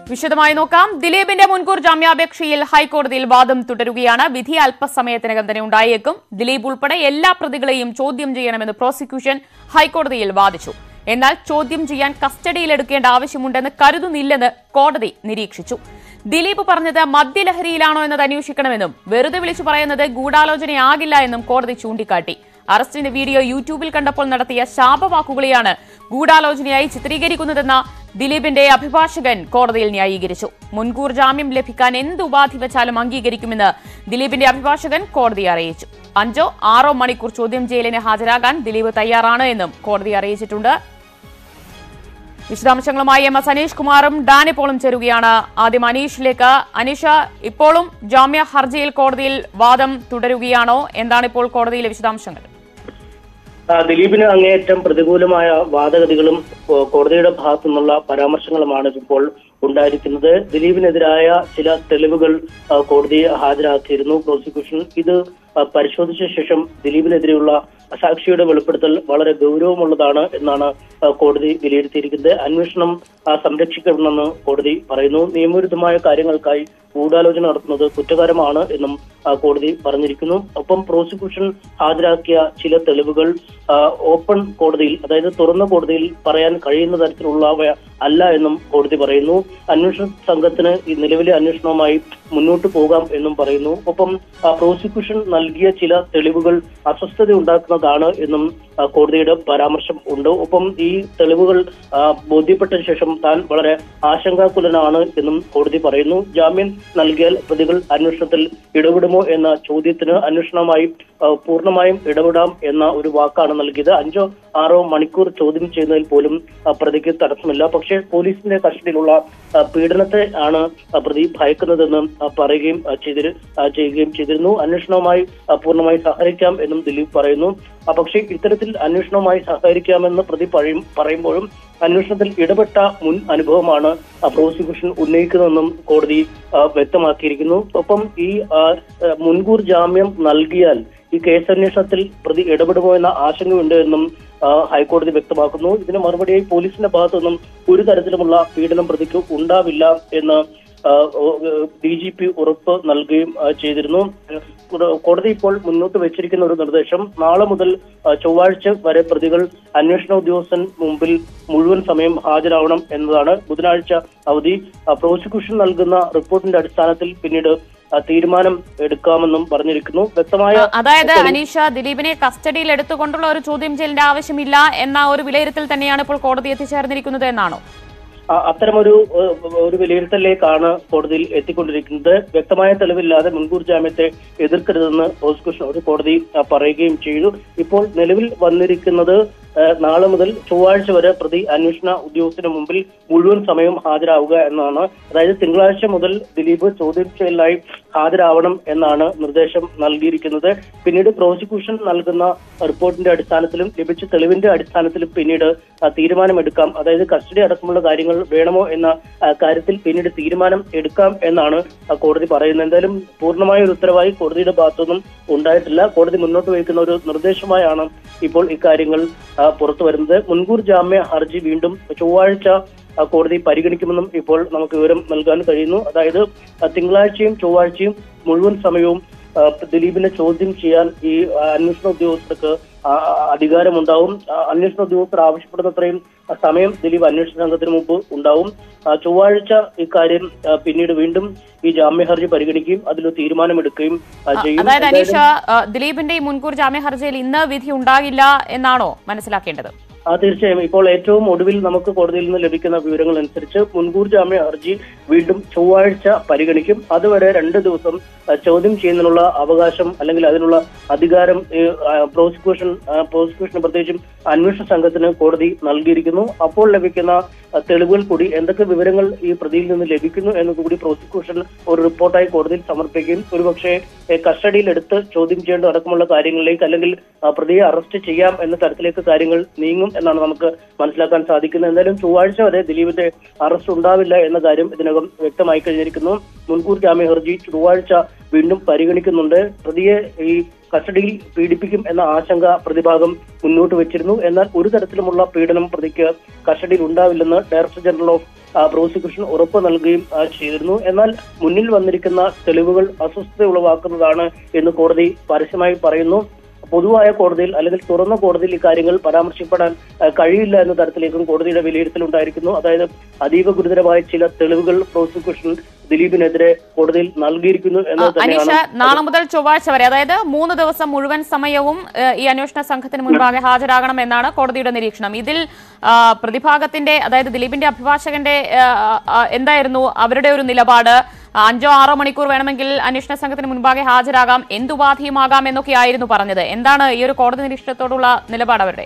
വിശദമായി നോക്കാം ദിലീപിന്റെ മുൻകൂർ ജാമ്യാപേക്ഷയിൽ ഹൈക്കോടതിയിൽ വാദം തുടരുകയാണ് വിധി അല്പസമയത്തിനകം തന്നെ ഉണ്ടായേക്കും ദിലീപ് ഉൾപ്പെടെ എല്ലാ പ്രതികളെയും ചോദ്യം ചെയ്യണമെന്ന് പ്രോസിക്യൂഷൻ ഹൈക്കോടതിയിൽ വാദിച്ചു എന്നാൽ ചോദ്യം ചെയ്യാൻ കസ്റ്റഡിയിലെടുക്കേണ്ട ആവശ്യമുണ്ടെന്ന് കരുതുന്നില്ലെന്ന് കോടതി നിരീക്ഷിച്ചു ദിലീപ് പറഞ്ഞത് മദ്യലഹരിയിലാണോ എന്നത് അന്വേഷിക്കണമെന്നും വെറുതെ വിളിച്ചു പറയുന്നത് ഗൂഢാലോചനയാകില്ല എന്നും കോടതി ചൂണ്ടിക്കാട്ടി അറസ്റ്റിന്റെ വീഡിയോ യൂട്യൂബിൽ കണ്ടപ്പോൾ നടത്തിയ ശാപവാക്കുകളെയാണ് ഗൂഢാലോചനയായി ചിത്രീകരിക്കുന്നതെന്ന ദിലീപിന്റെ അഭിഭാഷകൻ കോടതിയിൽ ന്യായീകരിച്ചു മുൻകൂർ ജാമ്യം ലഭിക്കാൻ എന്ത് ഉപാധി വെച്ചാലും അംഗീകരിക്കുമെന്ന് ദിലീപിന്റെ അഭിഭാഷകൻ കോടതിയെ അറിയിച്ചു അഞ്ചോ ആറോ മണിക്കൂർ ചോദ്യം ചെയ്യലിന് ഹാജരാകാൻ ദിലീപ് തയ്യാറാണ് എന്നും കോടതി അറിയിച്ചിട്ടുണ്ട് വിശദാംശങ്ങളുമായി എം എസ് അനീഷ് കുമാറും ഡാൻ ഇപ്പോഴും ചേരുകയാണ് ആദ്യം അനീഷിലേക്ക് അനീഷ ഇപ്പോഴും ജാമ്യ ഹർജിയിൽ കോടതിയിൽ വാദം തുടരുകയാണോ എന്താണ് ഇപ്പോൾ കോടതിയിലെ വിശദാംശങ്ങൾ ആ, ദിലീപിന് അങ്ങേയറ്റം പ്രതികൂലമായ വാദഗതികളും കോ- കോടതിയുടെ ഭാഗത്തു നിന്നുള്ള പരാമർശങ്ങളുമാണ് ഇപ്പോൾ ഉണ്ടായിരിക്കുന്നത് ദിലീപിനെതിരായ ചില തെളിവുകൾ ആ, കോടതിയെ ഹാജരാക്കിയിരുന്നു പ്രോസിക്യൂഷൻ ഇത് ആ, പരിശോധിച്ച ശേഷം ദിലീപിനെതിരെയുള്ള സാക്ഷിയുടെ വെളിപ്പെടുത്തൽ വളരെ ഗൗരവമുള്ളതാണ് എന്നാണ് ആ, കോടതി വിലയിരുത്തിയിരിക്കുന്നത് അന്വേഷണം ആ, സംരക്ഷിക്കണമെന്ന് കോടതി പറയുന്നു നിയമവിരുദ്ധമായ കാര്യങ്ങൾക്കായി ഗൂഢാലോചന നടത്തുന്നത് കുറ്റകരമാണ് എന്നും ആ, കോടതി പറഞ്ഞിരിക്കുന്നു ഒപ്പം പ്രോസിക്യൂഷൻ ഹാജരാക്കിയ ചില തെളിവുകൾ ആ, ഓപ്പൺ കോടതിയിൽ അതായത് തുറന്ന കോടതിയിൽ പറയാൻ കഴിയുന്ന തരത്തിലുള്ളവ അല്ല എന്നും കോടതി പറയുന്നു അന്വേഷണ സംഘത്തിന് ഈ നിലവിലെ അന്വേഷണവുമായി മുന്നോട്ട് പോകാം എന്നും പറയുന്നു ഒപ്പം ആ, പ്രോസിക്യൂഷൻ നൽകിയ ചില തെളിവുകൾ അസ്വസ്ഥത ഉണ്ടാക്കുന്നതാണ് എന്നും ആ, കോടതിയുടെ പരാമർശം ഉണ്ട് ഒപ്പം ഈ തെളിവുകൾ ആ, ബോധ്യപ്പെട്ട ശേഷം താൻ വളരെ ആശങ്കാകുലനാണ് എന്നും കോടതി പറയുന്നു ജാമ്യം നൽകിയാൽ പ്രതികൾ അന്വേഷണത്തിൽ ഇടപെടുമോ എന്ന ചോദ്യത്തിന് അന്വേഷണവുമായി ആ, പൂർണ്ണമായും ഇടപെടാം എന്ന ഒരു വാക്കാണ് നൽകിയത് അഞ്ചോ ആറോ മണിക്കൂർ ചോദ്യം ചെയ്യുന്നതിൽ പോലും ആ, പ്രതിക്ക് തടസ്സമില്ല പക്ഷേ പോലീസിന്റെ കസ്റ്റഡിയിലുള്ള ആ, പീഡനത്തെ ആണ് ആ, പ്രതി ഭയക്കുന്നതെന്ന് ആ, പറയുകയും ആ, ചെയ്തിരു ആ, ചെയ്യുകയും ചെയ്തിരുന്നു അന്വേഷണവുമായി ആ, പൂർണ്ണമായി സഹകരിക്കാം എന്നും ദിലീപ് പറയുന്നു ആ, പക്ഷേ ഇത്തരത്തിൽ അന്വേഷണവുമായി സഹകരിക്കാമെന്ന് പ്രതി പറയും പറയുമ്പോഴും അന്വേഷണത്തിൽ ഇടപെട്ട മുൻ അനുഭവമാണ് ആ, പ്രോസിക്യൂഷൻ ഉന്നയിക്കുന്നതെന്നും കോടതി ആ, വ്യക്തമാക്കിയിരിക്കുന്നു ഒപ്പം ഈ ആ, ആ, മുൻകൂർ ജാമ്യം നൽകിയാൽ ഈ കേസന്വേഷണത്തിൽ പ്രതി ഇടപെടുമോ എന്ന ആശങ്കയുണ്ട് എന്നും ആ, ഹൈക്കോടതി വ്യക്തമാക്കുന്നു ഇതിന് മറുപടിയായി പോലീസിന്റെ ഭാഗത്തു നിന്നും ഒരു തരത്തിലുമുള്ള പീഡനം പ്രതിക്ക് ഉണ്ടാവില്ല എന്ന് ഡി ജി പി ഉറപ്പ് നൽകുകയും ആ, ചെയ്തിരുന്നു കൂട- കോടതി ഇപ്പോൾ മുന്നോട്ട് വെച്ചിരിക്കുന്ന ഒരു നിർദ്ദേശം നാളെ മുതൽ ആ, ചൊവ്വാഴ്ച വരെ പ്രതികൾ അന്വേഷണ ഉദ്യോഗസ്ഥൻ മുമ്പിൽ മുഴുവൻ സമയം ഹാജരാവണം എന്നതാണ് ബുധനാഴ്ച അവധി ആ, പ്രോസിക്യൂഷൻ നൽകുന്ന റിപ്പോർട്ടിന്റെ അടിസ്ഥാനത്തിൽ പിന്നീട് ആ, തീരുമാനം എടുക്കാമെന്നും പറഞ്ഞിരിക്കുന്നു വ്യക്തമായ അതായത് അനീഷ ദിലീപിനെ കസ്റ്റഡിയിൽ എടുത്തുകൊണ്ടുള്ള ഒരു ചോദ്യം ചെയ്യലിന്റെ ആവശ്യമില്ല എന്ന ഒരു വിലയിരുത്തൽ തന്നെയാണ് ഇപ്പോൾ കോടതി എത്തിച്ചേർന്നിരിക്കുന്നത് എന്നാണോ ആ, അത്തരമൊരു ഏഹ്, ഒരു വിലയിരുത്തലിലേക്കാണ് കോടതിയിൽ എത്തിക്കൊണ്ടിരിക്കുന്നത് വ്യക്തമായ തെളിവില്ലാതെ മുൻകൂർ ജാമ്യത്തെ എതിർക്കരുതെന്ന് പ്രോസിക്യൂഷൻ ഒരു കോടതി ആ, പറയുകയും ചെയ്തു ഇപ്പോൾ നിലവിൽ വന്നിരിക്കുന്നത് ഏഹ്, നാളെ മുതൽ ചൊവ്വാഴ്ച വരെ പ്രതി അന്വേഷണ ഉദ്യോഗസ്ഥന് മുമ്പിൽ മുഴുവൻ സമയം ഹാജരാവുക എന്നതാണ് അതായത് തിങ്കളാഴ്ച മുതൽ ദിലീപ് ചോദ്യം ചെയ്യലിനായി ഹാജരാവണം എന്നാണ് നിർദ്ദേശം നൽകിയിരിക്കുന്നത് പിന്നീട് പ്രോസിക്യൂഷൻ നൽകുന്ന റിപ്പോർട്ടിന്റെ അടിസ്ഥാനത്തിലും ലഭിച്ച തെളിവിന്റെ അടിസ്ഥാനത്തിലും പിന്നീട് ആ, തീരുമാനമെടുക്കാം അതായത് കസ്റ്റഡി അടക്കമുള്ള കാര്യങ്ങൾ വേണമോ എന്ന ആ, കാര്യത്തിൽ പിന്നീട് തീരുമാനം എടുക്കാം എന്നാണ് ആ, കോടതി പറയുന്നത് എന്തായാലും പൂർണ്ണമായ ഒരു ഉത്തരവായി കോടതിയുടെ ഭാഗത്തുനിന്നും ഉണ്ടായിട്ടില്ല കോടതി മുന്നോട്ട് വയ്ക്കുന്ന ഒരു നിർദ്ദേശമായാണ് ഇപ്പോൾ ഇക്കാര്യങ്ങൾ ആ, പുറത്തു വരുന്നത് മുൻകൂർ ജാമ്യ ഹർജി വീണ്ടും ചൊവ്വാഴ്ച ആ, കോടതി പരിഗണിക്കുമെന്നും ഇപ്പോൾ നമുക്ക് വിവരം നൽകാൻ കഴിയുന്നു അതായത് ആ, തിങ്കളാഴ്ചയും ചൊവ്വാഴ്ചയും മുഴുവൻ സമയവും ആ, ദിലീപിനെ ചോദ്യം ചെയ്യാൻ ഈ ആ, അന്വേഷണ ഉദ്യോഗസ്ഥർക്ക് ആ, ആ, അധികാരമുണ്ടാവും ആ, അന്വേഷണ ഉദ്യോഗസ്ഥർ ആവശ്യപ്പെടുന്നത്രയും ആ, സമയം ദിലീപ് അന്വേഷണ സംഘത്തിന് മുമ്പ് ഉണ്ടാവും ആ, ചൊവ്വാഴ്ച ഇക്കാര്യം ആ, പിന്നീട് വീണ്ടും ഈ ജാമ്യ ഹർജി പരിഗണിക്കുകയും അതിൽ തീരുമാനമെടുക്കുകയും ആ, ചെയ്യും അതായത് അനീഷ എന്തായാലും- ആ, ദിലീപിന്റെ ഈ മുൻകൂർ ജാമ്യ ഹർജിയിൽ ഇന്ന് വിധി ഉണ്ടാകില്ല എന്നാണോ മനസ്സിലാക്കേണ്ടത് ആ തീർച്ചയായും ഇപ്പോൾ ഏറ്റവും ഒടുവിൽ നമുക്ക് കോടതിയിൽ നിന്ന് ലഭിക്കുന്ന വിവരങ്ങൾ അനുസരിച്ച് മുൻകൂർ ജാമ്യ ഹർജി വീണ്ടും ചൊവ്വാഴ്ച പരിഗണിക്കും അതുവരെ രണ്ട് ദിവസം ആ, ചോദ്യം ചെയ്യുന്നതിനുള്ള അവകാശം അല്ലെങ്കിൽ അതിനുള്ള അധികാരം ഈ, ആ, പ്രോസിക്യൂഷൻ ആ, പ്രോസിക്യൂഷന് പ്രത്യേകിച്ചും അന്വേഷണ സംഘത്തിന് കോടതി നൽകിയിരിക്കുന്നു അപ്പോൾ ലഭിക്കുന്ന ആ, തെളിവുകൾ കൂടി എന്തൊക്കെ വിവരങ്ങൾ ഈ പ്രതിയിൽ നിന്ന് ലഭിക്കുന്നു എന്നതുകൂടി പ്രോസിക്യൂഷൻ ഒരു റിപ്പോർട്ടായി കോടതിയിൽ സമർപ്പിക്കുകയും ഒരുപക്ഷെ ഏ, കസ്റ്റഡിയിൽ എടുത്ത് ചോദ്യം ചെയ്യേണ്ട അടക്കമുള്ള കാര്യങ്ങളിലേക്ക് അല്ലെങ്കിൽ ആ, പ്രതിയെ അറസ്റ്റ് ചെയ്യാം എന്ന തരത്തിലേക്ക് കാര്യങ്ങൾ നീങ്ങും എന്നാണ് നമുക്ക് മനസ്സിലാക്കാൻ സാധിക്കുന്നത് എന്തായാലും ചൊവ്വാഴ്ച വരെ ദിലീപിന്റെ അറസ്റ്റ് ഉണ്ടാവില്ല എന്ന കാര്യം ഇതിനകം വ്യക്തമായി കഴിഞ്ഞിരിക്കുന്നു മുൻകൂർ ജാമ്യ ഹർജി ചൊവ്വാഴ്ച വീണ്ടും പരിഗണിക്കുന്നുണ്ട് പ്രതിയെ ഈ കസ്റ്റഡിയിൽ പീഡിപ്പിക്കും എന്ന ആശങ്ക പ്രതിഭാഗം മുന്നോട്ട് വെച്ചിരുന്നു എന്നാൽ ഒരു തരത്തിലുമുള്ള പീഡനം പ്രതിക്ക് കസ്റ്റഡിയിൽ ഉണ്ടാവില്ലെന്ന് ഡയറക്ടർ ജനറൽ ഓഫ് ആ, പ്രോസിക്യൂഷൻ ഉറപ്പ് നൽകുകയും ആ, ചെയ്തിരുന്നു എന്നാൽ മുന്നിൽ വന്നിരിക്കുന്ന തെളിവുകൾ അസ്വസ്ഥത ഉളവാക്കുന്നതാണ് എന്ന് കോടതി പരസ്യമായി പറയുന്നു പൊതുവായ കോടതിയിൽ അല്ലെങ്കിൽ തുറന്ന കോടതിയിൽ ഇക്കാര്യങ്ങൾ പരാമർശിക്കപ്പെടാൻ ആ, കഴിയില്ല എന്ന തരത്തിലേക്കും കോടതിയുടെ വിലയിരുത്തലുണ്ടായിരിക്കുന്നു അതായത് അതീവ ഗുരുതരമായ ചില തെളിവുകൾ പ്രോസിക്യൂഷൻ ദിലീപിനെതിരെ കോടതിയിൽ നൽകിയിരിക്കുന്നു ആ, എന്നത് അനീഷ തന്നെയാണ് നാളെ മുതൽ ചൊവ്വാഴ്ച വരെ അതായത് മൂന്ന് ദിവസം മുഴുവൻ സമയവും ഏഹ്, ഈ അന്വേഷണ സംഘത്തിന് മുൻപാകെ ഹാജരാകണം എന്നാണ് കോടതിയുടെ നിരീക്ഷണം ഇതിൽ ആ, പ്രതിഭാഗത്തിന്റെ അതായത് ദിലീപിന്റെ അഭിഭാഷകന്റെ ആ, ആ, എന്തായിരുന്നു അവരുടെ ഒരു നിലപാട് അഞ്ചോ ആറോ മണിക്കൂർ വേണമെങ്കിൽ അന്വേഷണ സംഘത്തിന് മുൻപാകെ ഹാജരാകാം എന്തുപാധിയുമാകാം എന്നൊക്കെയായിരുന്നു പറഞ്ഞത് എന്താണ് ഈ ഒരു കോടതി നിരീക്ഷണത്തോടുള്ള നിലപാട് അവരുടെ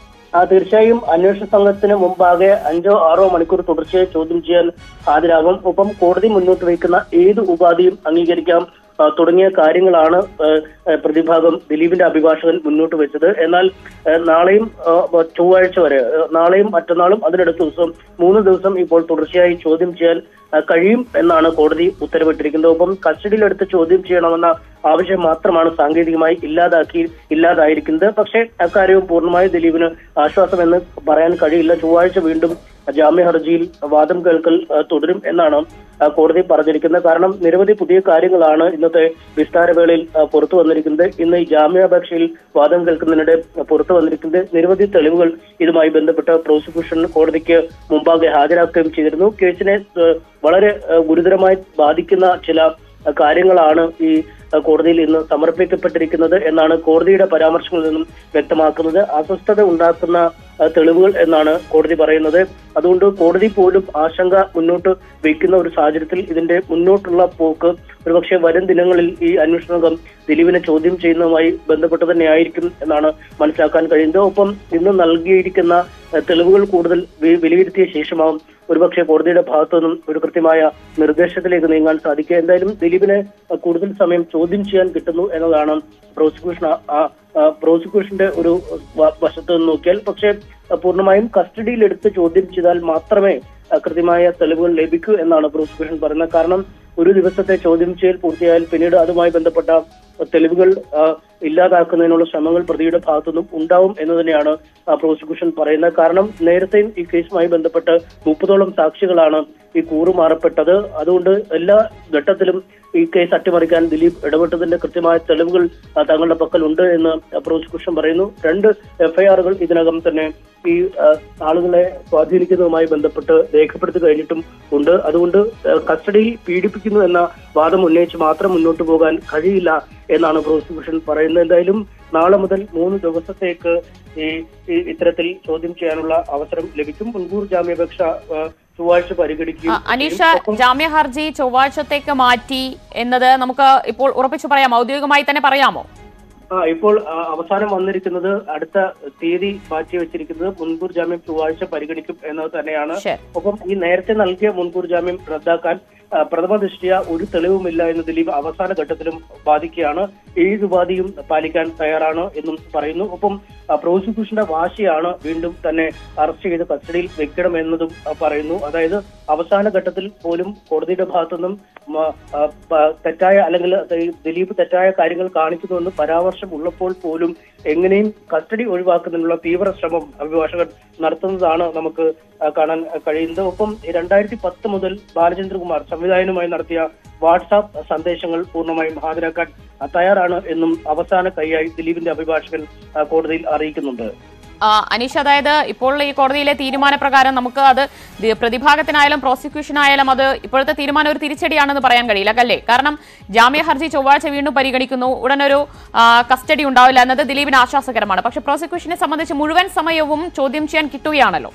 ആ തീർച്ചയായും അന്വേഷണ സംഘത്തിന് മുമ്പാകെ അഞ്ചോ ആറോ മണിക്കൂർ തുടർച്ചയായി ചോദ്യം ചെയ്യാൻ ഹാജരാകും ഒപ്പം കോടതി മുന്നോട്ട് വയ്ക്കുന്ന ഏത് ഉപാധിയും അംഗീകരിക്കാം ആ, തുടങ്ങിയ കാര്യങ്ങളാണ് ആ, ആ, പ്രതിഭാഗം ദിലീപിന്റെ അഭിഭാഷകൻ മുന്നോട്ട് വെച്ചത് എന്നാൽ ആ, നാളെയും ആ, ചൊവ്വാഴ്ച വരെ ആ, നാളെയും മറ്റന്നാളും അതിനടുത്ത ദിവസം മൂന്ന് ദിവസം ഇപ്പോൾ തുടർച്ചയായി ചോദ്യം ചെയ്യാൻ ആ, കഴിയും എന്നാണ് കോടതി ഉത്തരവിട്ടിരിക്കുന്നത് ഒപ്പം കസ്റ്റഡിയിലെടുത്ത് ചോദ്യം ചെയ്യണമെന്ന ആവശ്യം മാത്രമാണ് സാങ്കേതികമായി ഇല്ലാതാക്കി ഇല്ലാതായിരിക്കുന്നത് പക്ഷേ അക്കാര്യവും പൂർണ്ണമായി ദിലീപിന് ആശ്വാസമെന്ന് പറയാൻ കഴിയില്ല ചൊവ്വാഴ്ച വീണ്ടും ജാമ്യ ഹർജിയിൽ വാദം കേൾക്കൽ ആ, തുടരും എന്നാണ് ആ, കോടതി പറഞ്ഞിരിക്കുന്നത് കാരണം നിരവധി പുതിയ കാര്യങ്ങളാണ് ഇന്നത്തെ വിസ്താരവേളയിൽ ആ, പുറത്തു വന്നിരിക്കുന്നത് ഇന്ന് ഈ ജാമ്യാപേക്ഷയിൽ വാദം കേൾക്കുന്നതിനിടെ പുറത്തു വന്നിരിക്കുന്നത് നിരവധി തെളിവുകൾ ഇതുമായി ബന്ധപ്പെട്ട് പ്രോസിക്യൂഷൻ കോടതിക്ക് മുമ്പാകെ ഹാജരാക്കുകയും ചെയ്തിരുന്നു കേസിനെ ആ, വളരെ ആ, ഗുരുതരമായി ബാധിക്കുന്ന ചില ആ, കാര്യങ്ങളാണ് ഈ ആ, കോടതിയിൽ ഇന്ന് സമർപ്പിക്കപ്പെട്ടിരിക്കുന്നത് എന്നാണ് കോടതിയുടെ പരാമർശങ്ങളിൽ നിന്നും വ്യക്തമാക്കുന്നത് അസ്വസ്ഥത ഉണ്ടാക്കുന്ന ആ, തെളിവുകൾ എന്നാണ് കോടതി പറയുന്നത് അതുകൊണ്ട് കോടതി പോലും ആശങ്ക മുന്നോട്ട് വയ്ക്കുന്ന ഒരു സാഹചര്യത്തിൽ ഇതിന്റെ മുന്നോട്ടുള്ള പോക്ക് ഒരുപക്ഷെ വരും ദിനങ്ങളിൽ ഈ അന്വേഷണ സംഘം ദിലീപിനെ ചോദ്യം ചെയ്യുന്നതുമായി ബന്ധപ്പെട്ട് തന്നെയായിരിക്കും എന്നാണ് മനസ്സിലാക്കാൻ കഴിയുന്നത് ഒപ്പം ഇന്ന് നൽകിയിരിക്കുന്ന ആ, തെളിവുകൾ കൂടുതൽ വി- വിലയിരുത്തിയ ശേഷമാവും ഒരുപക്ഷെ കോടതിയുടെ ഭാഗത്തു നിന്നും ഒരു കൃത്യമായ നിർദ്ദേശത്തിലേക്ക് നീങ്ങാൻ സാധിക്കുക എന്തായാലും ദിലീപിനെ ആ, കൂടുതൽ സമയം ചോദ്യം ചെയ്യാൻ കിട്ടുന്നു എന്നതാണ് പ്രോസിക്യൂഷൻ ആ- ആ- ആ, പ്രോസിക്യൂഷന്റെ ഒരു വ- വശത്ത് നിന്ന് നോക്കിയാൽ പക്ഷേ ആ, പൂർണ്ണമായും കസ്റ്റഡിയിൽ എടുത്ത് ചോദ്യം ചെയ്താൽ മാത്രമേ ആ, കൃത്യമായ തെളിവുകൾ ലഭിക്കൂ എന്നാണ് പ്രോസിക്യൂഷൻ പറയുന്നത് കാരണം ഒരു ദിവസത്തെ ചോദ്യം ചെയ്യൽ പൂർത്തിയായാൽ പിന്നീട് അതുമായി ബന്ധപ്പെട്ട തെളിവുകൾ ആ, ഇല്ലാതാക്കുന്നതിനുള്ള ശ്രമങ്ങൾ പ്രതിയുടെ ഭാഗത്തുനിന്നും ഉണ്ടാവും എന്ന് തന്നെയാണ് ആ, പ്രോസിക്യൂഷൻ പറയുന്നത് കാരണം നേരത്തെയും ഈ കേസുമായി ബന്ധപ്പെട്ട് മുപ്പതോളം സാക്ഷികളാണ് ഈ കൂറുമാറപ്പെട്ടത് അതുകൊണ്ട് എല്ലാ ഘട്ടത്തിലും ഈ കേസ് അട്ടിമറിക്കാൻ ദിലീപ് ഇടപെട്ടതിന്റെ കൃത്യമായ തെളിവുകൾ ആ, തങ്ങളുടെ പക്കലുണ്ട് എന്ന് പ്രോസിക്യൂഷൻ പറയുന്നു രണ്ട് എഫ്ഐആറുകൾ ഇതിനകം തന്നെ ഈ ആ, ആളുകളെ സ്വാധീനിക്കുന്നതുമായി ബന്ധപ്പെട്ട് രേഖപ്പെടുത്തി കഴിഞ്ഞിട്ടും ഉണ്ട് അതുകൊണ്ട് ആ, കസ്റ്റഡിയിൽ പീഡിപ്പിക്കുന്നു എന്ന വാദം ഉന്നയിച്ച് മാത്രം മുന്നോട്ട് പോകാൻ കഴിയില്ല എന്നാണ് പ്രോസിക്യൂഷൻ പറയുന്നത് എന്തായാലും നാളെ മുതൽ മൂന്ന് ദിവസത്തേക്ക് ഈ ഈ ഇത്തരത്തിൽ ചോദ്യം ചെയ്യാനുള്ള അവസരം ലഭിക്കും മുൻകൂർ ജാമ്യാപേക്ഷ ആ, ചൊവ്വാഴ്ച ആ, പരിഗണിക്കുകയും അനീഷ ചെയ്യും. ഒപ്പം ജാമ്യ ഹർജി ചൊവ്വാഴ്ചത്തേക്ക് മാറ്റി എന്നത് നമുക്ക് ഇപ്പോൾ ഉറപ്പിച്ചു പറയാം ഔദ്യോഗികമായി തന്നെ പറയാമോ ആ ഇപ്പോൾ ആ, അവസാനം വന്നിരിക്കുന്നത് അടുത്ത തീയതി മാറ്റി വെച്ചിരിക്കുന്നത് മുൻകൂർ ജാമ്യം ചൊവ്വാഴ്ച പരിഗണിക്കും എന്നത് തന്നെയാണ് ശരി ഒപ്പം ഈ നേരത്തെ നൽകിയ മുൻകൂർ ജാമ്യം റദ്ദാക്കാൻ ആ, പ്രഥമ ദൃഷ്ടിയ ഒരു തെളിവുമില്ല എന്ന് ദിലീപ് അവസാന ഘട്ടത്തിലും ബാധിക്കുകയാണ് ഏത് ഉപാധിയും പാലിക്കാൻ തയ്യാറാണ് എന്നും പറയുന്നു ഒപ്പം ആ, പ്രോസിക്യൂഷന്റെ വാശിയാണ് വീണ്ടും തന്നെ അറസ്റ്റ് ചെയ്ത് കസ്റ്റഡിയിൽ വെക്കണമെന്നതും ആ, പറയുന്നു അതായത് അവസാന ഘട്ടത്തിൽ പോലും കോടതിയുടെ ഭാഗത്തുനിന്നും മ, ആ, പ- തെറ്റായ അല്ലെങ്കിൽ ഈ ദിലീപ് തെറ്റായ കാര്യങ്ങൾ കാണിക്കുന്നുവെന്ന് പരാമർശം ഉള്ളപ്പോൾ പോലും എങ്ങനെയും കസ്റ്റഡി ഒഴിവാക്കുന്നതിനുള്ള തീവ്ര ശ്രമം അഭിഭാഷകൻ നടത്തുന്നതാണ് നമുക്ക് ആ, കാണാൻ കഴിയുന്നത് ഒപ്പം രണ്ടായിരത്തി പത്ത് മുതൽ ബാലചന്ദ്രകുമാർ സംവിധായകനുമായി നടത്തിയ വാട്സാപ്പ് സന്ദേശങ്ങൾ പൂർണ്ണമായും ഹാജരാക്കാൻ ആ, തയ്യാറാണ് എന്നും അവസാന കൈയായി ദിലീപിന്റെ അഭിഭാഷകൻ ആ, കോടതിയിൽ അറിയിക്കുന്നുണ്ട് ആ, അനീഷ് അതായത് ഇപ്പോൾ ഈ കോടതിയിലെ തീരുമാനപ്രകാരം നമുക്ക് അത് ദി- പ്രതിഭാഗത്തിനായാലും പ്രോസിക്യൂഷനായാലും അത് ഇപ്പോഴത്തെ തീരുമാനം ഒരു തിരിച്ചടിയാണെന്ന് പറയാൻ കഴിയില്ല അല്ലേ കാരണം ജാമ്യ ഹർജി ചൊവ്വാഴ്ച വീണ്ടും പരിഗണിക്കുന്നു ഉടനൊരു ആ, കസ്റ്റഡി ഉണ്ടാവില്ല എന്നത് ദിലീപിന് ആശ്വാസകരമാണ് പക്ഷെ പ്രോസിക്യൂഷനെ സംബന്ധിച്ച് മുഴുവൻ സമയവും ചോദ്യം ചെയ്യാൻ കിട്ടുകയാണല്ലോ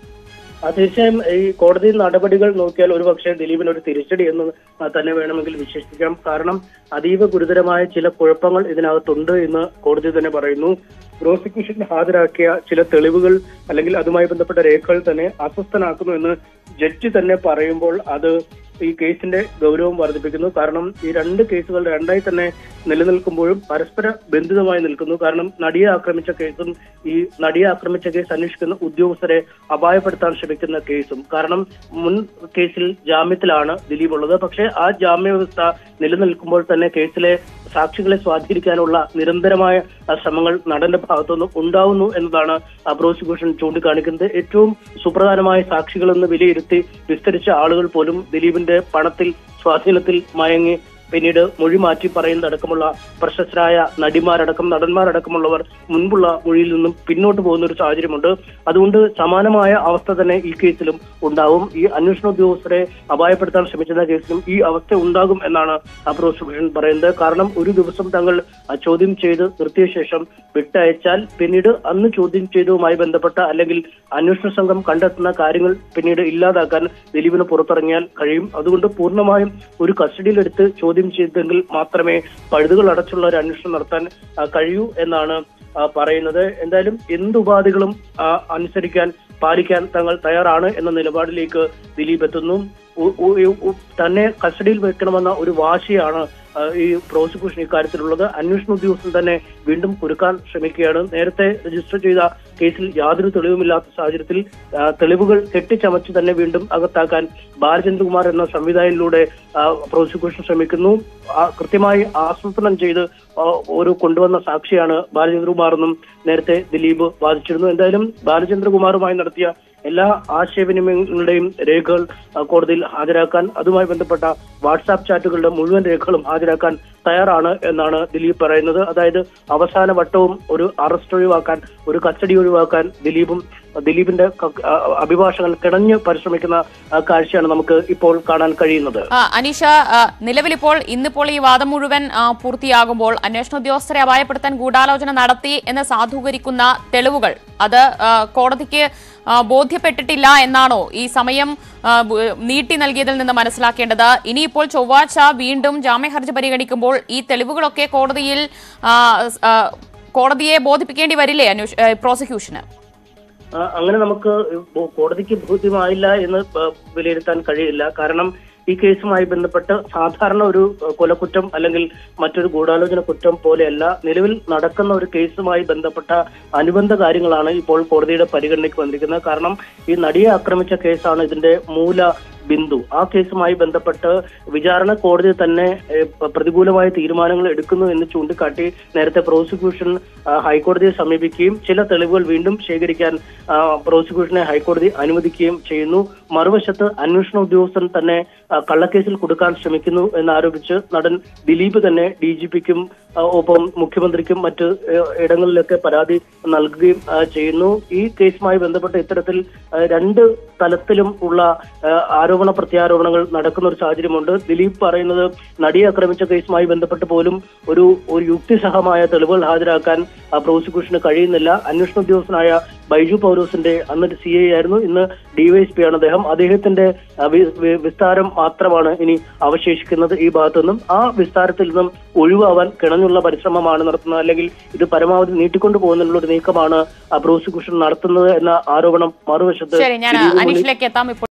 ആ, തീർച്ചയായും ഈ കോടതി നടപടികൾ നോക്കിയാൽ ഒരുപക്ഷെ ദിലീപിന് ഒരു തിരിച്ചടി എന്ന് ആ, തന്നെ വേണമെങ്കിൽ വിശേഷിപ്പിക്കാം കാരണം അതീവ ഗുരുതരമായ ചില കുഴപ്പങ്ങൾ ഇതിനകത്തുണ്ട് എന്ന് കോടതി തന്നെ പറയുന്നു പ്രോസിക്യൂഷൻ ഹാജരാക്കിയ ചില തെളിവുകൾ അല്ലെങ്കിൽ അതുമായി ബന്ധപ്പെട്ട രേഖകൾ തന്നെ അസ്വസ്ഥനാക്കുന്നു എന്ന് ജഡ്ജി തന്നെ പറയുമ്പോൾ അത് ഈ കേസിന്റെ ഗൗരവം വർദ്ധിപ്പിക്കുന്നു കാരണം ഈ രണ്ട് കേസുകൾ രണ്ടായി തന്നെ നിലനിൽക്കുമ്പോഴും പരസ്പര ബന്ധിതമായി നിൽക്കുന്നു കാരണം നടിയെ ആക്രമിച്ച കേസും ഈ നടിയെ ആക്രമിച്ച കേസ് അന്വേഷിക്കുന്ന ഉദ്യോഗസ്ഥരെ അപായപ്പെടുത്താൻ ശ്രമിക്കുന്ന കേസും കാരണം മുൻ കേസിൽ ജാമ്യത്തിലാണ് ദിലീപ് ഉള്ളത് പക്ഷേ ആ ജാമ്യ വ്യവസ്ഥ നിലനിൽക്കുമ്പോൾ തന്നെ കേസിലെ സാക്ഷികളെ സ്വാധീനിക്കാനുള്ള നിരന്തരമായ ആ, ശ്രമങ്ങൾ നടന്റെ ഭാഗത്തുനിന്ന് ഉണ്ടാവുന്നു എന്നതാണ് ആ, പ്രോസിക്യൂഷൻ ചൂണ്ടിക്കാണിക്കുന്നത് ഏറ്റവും സുപ്രധാനമായ സാക്ഷികളെന്ന് വിലയിരുത്തി വിസ്തരിച്ച ആളുകൾ പോലും ദിലീപിന്റെ പണത്തിൽ സ്വാധീനത്തിൽ മയങ്ങി പിന്നീട് മൊഴി മാറ്റി പറയുന്നതടക്കമുള്ള പ്രശസ്തരായ നടിമാരടക്കം നടന്മാരടക്കമുള്ളവർ മുൻപുള്ള മൊഴിയിൽ നിന്നും പിന്നോട്ട് പോകുന്ന ഒരു സാഹചര്യമുണ്ട് അതുകൊണ്ട് സമാനമായ അവസ്ഥ തന്നെ ഈ കേസിലും ഉണ്ടാവും ഈ അന്വേഷണ ഉദ്യോഗസ്ഥരെ അപായപ്പെടുത്താൻ ശ്രമിച്ചിരുന്ന കേസിലും ഈ അവസ്ഥ ഉണ്ടാകും എന്നാണ് ആ പ്രോസിക്യൂഷൻ പറയുന്നത് കാരണം ഒരു ദിവസം തങ്ങൾ ആ, ചോദ്യം ചെയ്ത് നിർത്തിയ ശേഷം വിട്ടയച്ചാൽ പിന്നീട് അന്ന് ചോദ്യം ചെയ്തതുമായി ബന്ധപ്പെട്ട അല്ലെങ്കിൽ അന്വേഷണ സംഘം കണ്ടെത്തുന്ന കാര്യങ്ങൾ പിന്നീട് ഇല്ലാതാക്കാൻ ദിലീപിന് പുറത്തിറങ്ങിയാൽ കഴിയും അതുകൊണ്ട് പൂർണ്ണമായും ഒരു കസ്റ്റഡിയിലെടുത്ത് ചോദ്യം ചെയ്തെങ്കിൽ മാത്രമേ പഴുതുകൾ അടച്ചുള്ള ഒരു അന്വേഷണം നടത്താൻ ആ, കഴിയൂ എന്നാണ് ആ, പറയുന്നത് എന്തായാലും എന്ത് ഉപാധികളും ആ, അനുസരിക്കാൻ പാലിക്കാൻ തങ്ങൾ തയ്യാറാണ് എന്ന നിലപാടിലേക്ക് ദിലീപ് എത്തുന്നു ഉ- ഉ- ഉ- തന്നെ കസ്റ്റഡിയിൽ വെക്കണമെന്ന ഒരു വാശിയാണ് ആ, ഈ പ്രോസിക്യൂഷൻ ഇക്കാര്യത്തിലുള്ളത് അന്വേഷണ ഉദ്യോഗസ്ഥൻ തന്നെ വീണ്ടും കുരുക്കാൻ ശ്രമിക്കുകയാണ് നേരത്തെ രജിസ്റ്റർ ചെയ്ത കേസിൽ യാതൊരു തെളിവുമില്ലാത്ത സാഹചര്യത്തിൽ ആ, തെളിവുകൾ കെട്ടിച്ചമച്ച് തന്നെ വീണ്ടും അകത്താക്കാൻ ബാലചന്ദ്രകുമാർ എന്ന സംവിധായകനിലൂടെ ആ, പ്രോസിക്യൂഷൻ ശ്രമിക്കുന്നു ആ, കൃത്യമായി ആസൂത്രണം ചെയ്ത് ആ, ഒരു കൊണ്ടുവന്ന സാക്ഷിയാണ് ബാലചന്ദ്രകുമാർ എന്നും നേരത്തെ ദിലീപ് വാദിച്ചിരുന്നു എന്തായാലും ബാലചന്ദ്രകുമാറുമായി നടത്തിയ എല്ലാ ആശയവിനിമയങ്ങളുടെയും രേഖകൾ ആ, കോടതിയിൽ ഹാജരാക്കാൻ അതുമായി ബന്ധപ്പെട്ട വാട്സാപ്പ് ചാറ്റുകളുടെ മുഴുവൻ രേഖകളും ഹാജരാക്കാൻ തയ്യാറാണ് എന്നാണ് ദിലീപ് പറയുന്നത് അതായത് അവസാന വട്ടവും ഒരു അറസ്റ്റ് ഒഴിവാക്കാൻ ഒരു കസ്റ്റഡി ഒഴിവാക്കാൻ ദിലീപും ദിലീപിന്റെ ക- ആ, അഭിഭാഷകൻ കിണഞ്ഞ് പരിശ്രമിക്കുന്ന ആ, കാഴ്ചയാണ് നമുക്ക് ഇപ്പോൾ കാണാൻ കഴിയുന്നത് ആ, അനീഷ ആ, നിലവിലിപ്പോൾ ഇന്നിപ്പോൾ ഈ വാദം മുഴുവൻ ആ, പൂർത്തിയാകുമ്പോൾ അന്വേഷണ ഉദ്യോഗസ്ഥരെ അപായപ്പെടുത്താൻ ഗൂഢാലോചന നടത്തി എന്ന് സാധൂകരിക്കുന്ന തെളിവുകൾ അത് ആ, കോടതിക്ക് ആ, ബോധ്യപ്പെട്ടിട്ടില്ല എന്നാണോ ഈ സമയം ആ, ബ്- നീട്ടി നൽകിയതിൽ നിന്ന് മനസ്സിലാക്കേണ്ടത് ഇനിയിപ്പോൾ ചൊവ്വാഴ്ച വീണ്ടും ജാമ്യഹർജി പരിഗണിക്കുമ്പോൾ ഈ തെളിവുകളൊക്കെ കോടതിയിൽ ആ, സ്- ആ, കോടതിയെ ബോധിപ്പിക്കേണ്ടി വരില്ലേ അന്വേഷ ഏ, പ്രോസിക്യൂഷന് ആ, അങ്ങനെ നമുക്ക് ബോ- കോടതിക്ക് ബോധ്യമായില്ല എന്ന് ആ, വിലയിരുത്താൻ കഴിയില്ല കാരണം ഈ കേസുമായി ബന്ധപ്പെട്ട് സാധാരണ ഒരു ആ, കൊലക്കുറ്റം അല്ലെങ്കിൽ മറ്റൊരു ഗൂഢാലോചന കുറ്റം പോലെയല്ല നിലവിൽ നടക്കുന്ന ഒരു കേസുമായി ബന്ധപ്പെട്ട അനുബന്ധ കാര്യങ്ങളാണ് ഇപ്പോൾ കോടതിയുടെ പരിഗണനയ്ക്ക് വന്നിരിക്കുന്നത് കാരണം ഈ നടിയെ ആക്രമിച്ച കേസാണ് ഇതിന്റെ മൂല ബിന്ദു ആ കേസുമായി ബന്ധപ്പെട്ട് വിചാരണ കോടതി തന്നെ ഏഹ്, പ- പ്രതികൂലമായ തീരുമാനങ്ങൾ എടുക്കുന്നു എന്ന് ചൂണ്ടിക്കാട്ടി നേരത്തെ പ്രോസിക്യൂഷൻ ആ, ഹൈക്കോടതിയെ സമീപിക്കുകയും ചില തെളിവുകൾ വീണ്ടും ശേഖരിക്കാൻ ആ, പ്രോസിക്യൂഷനെ ഹൈക്കോടതി അനുവദിക്കുകയും ചെയ്യുന്നു മറുവശത്ത് അന്വേഷണ ഉദ്യോഗസ്ഥൻ തന്നെ ആ, കള്ളക്കേസിൽ കൊടുക്കാൻ ശ്രമിക്കുന്നു എന്നാരോപിച്ച് നടൻ ദിലീപ് തന്നെ ഡി ജി പിക്കും ഒപ്പം മുഖ്യമന്ത്രിക്കും മറ്റ് ഏഹ്, ഇടങ്ങളിലൊക്കെ പരാതി നൽകുകയും ആ, ചെയ്യുന്നു ഈ കേസുമായി ബന്ധപ്പെട്ട് ഇത്തരത്തിൽ ആ, രണ്ട് തലത്തിലും ഉള്ള ആ, ആരോപണ പ്രത്യാരോപണങ്ങൾ നടക്കുന്ന ഒരു സാഹചര്യമുണ്ട് ദിലീപ് പറയുന്നത് നടിയെ ആക്രമിച്ച കേസുമായി ബന്ധപ്പെട്ട് പോലും ഒരു ഒരു യുക്തിസഹമായ തെളിവുകൾ ഹാജരാക്കാൻ ആ, പ്രോസിക്യൂഷന് കഴിയുന്നില്ല അന്വേഷണ ഉദ്യോഗസ്ഥനായ ബൈജു പൗലോസിന്റെ അന്നൊരു സി ഐ ആയിരുന്നു ഇന്ന് ഡിവൈഎസ്പി ആണ് അദ്ദേഹം അദ്ദേഹത്തിന്റെ ആ, വി- വി- വിസ്താരം മാത്രമാണ് ഇനി അവശേഷിക്കുന്നത് ഈ ഭാഗത്തു നിന്നും ആ വിസ്താരത്തിൽ നിന്നും ഒഴിവാവാൻ കിണഞ്ഞുള്ള പരിശ്രമമാണ് നടത്തുന്നത് അല്ലെങ്കിൽ ഇത് പരമാവധി നീട്ടിക്കൊണ്ടു പോകുന്നതിനുള്ള ഒരു നീക്കമാണ് ആ, പ്രോസിക്യൂഷൻ നടത്തുന്നത് എന്ന ആരോപണം മറുവശത്ത് ശരി ഞാൻ ദിലീപ് മുന്നിൽ അനീഷിലേക്ക് എത്താം ഇപ്പോൾ